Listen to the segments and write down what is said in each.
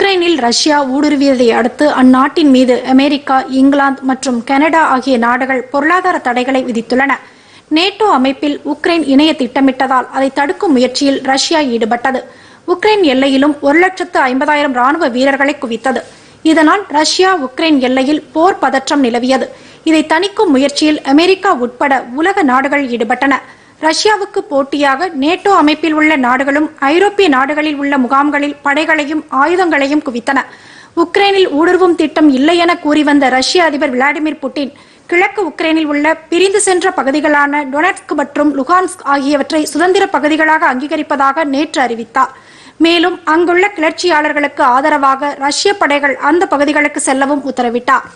உக்ரைனில் ரஷ்யா ஊடுருவியதை அடுத்து அந்நாட்டின் மீது அமெரிக்கா இங்கிலாந்து மற்றும் கனடா ஆகிய நாடுகள் பொருளாதார தடைகளை விதித்துள்ளன நேட்டோ அமைப்பில் உக்ரைன் இணைய திட்டமிட்டதால் அதை தடுக்கும் முயற்சியில் ரஷ்யா ஈடுபட்டது உக்ரைன் எல்லையிலும் ஒரு லட்சத்து ஐம்பதாயிரம் ராணுவ வீரர்களை குவித்தது இதனால் ரஷ்யா உக்ரைன் எல்லையில் போர் பதற்றம் நிலவியது இதை தணிக்கும் முயற்சியில் அமெரிக்கா உட்பட உலக நாடுகள் ஈடுபட்டன ரஷ்யாவுக்கு போட்டியாக நேட்டோ அமைப்பில் உள்ள நாடுகளும் ஐரோப்பிய நாடுகளில் உள்ள முகாம்களில் படைகளையும் ஆயுதங்களையும் குவித்தன உக்ரைனில் ஊடுருவும் திட்டம் இல்லை என கூறி வந்த ரஷ்ய அதிபர் விளாடிமிர் புட்டின் கிழக்கு உக்ரைனில் உள்ள பிரிந்து சென்ற பகுதிகளான டொனட்ஸ்க் மற்றும் லுகான்ஸ்க் ஆகியவற்றை சுதந்திர பகுதிகளாக அங்கீகரிப்பதாக நேற்று அறிவித்தார் மேலும் அங்குள்ள கிளர்ச்சியாளர்களுக்கு ஆதரவாக ரஷ்ய படைகள் அந்த பகுதிகளுக்கு செல்லவும் உத்தரவிட்டார்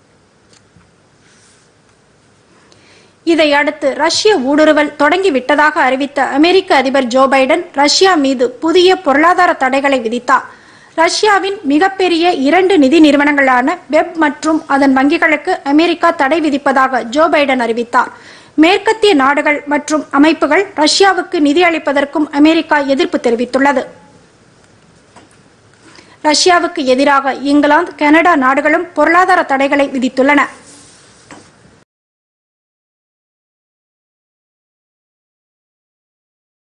இதையடுத்து ரஷ்ய ஊடுருவல் தொடங்கிவிட்டதாக அறிவித்த அமெரிக்க அதிபர் ஜோ பைடன் ரஷ்யா மீது புதிய பொருளாதார தடைகளை விதித்தார் ரஷ்யாவின் மிகப்பெரிய இரண்டு நிதி நிறுவனங்களான வெப் மற்றும் அதன் வங்கிகளுக்கு அமெரிக்கா தடை விதிப்பதாக ஜோ பைடன் அறிவித்தார் மேற்கத்திய நாடுகள் மற்றும் அமைப்புகள் ரஷ்யாவுக்கு நிதி அளிப்பதற்கும் அமெரிக்கா எதிர்ப்பு தெரிவித்துள்ளது ரஷ்யாவுக்கு எதிராக இங்கிலாந்து கனடா நாடுகளும் பொருளாதார தடைகளை விதித்துள்ளன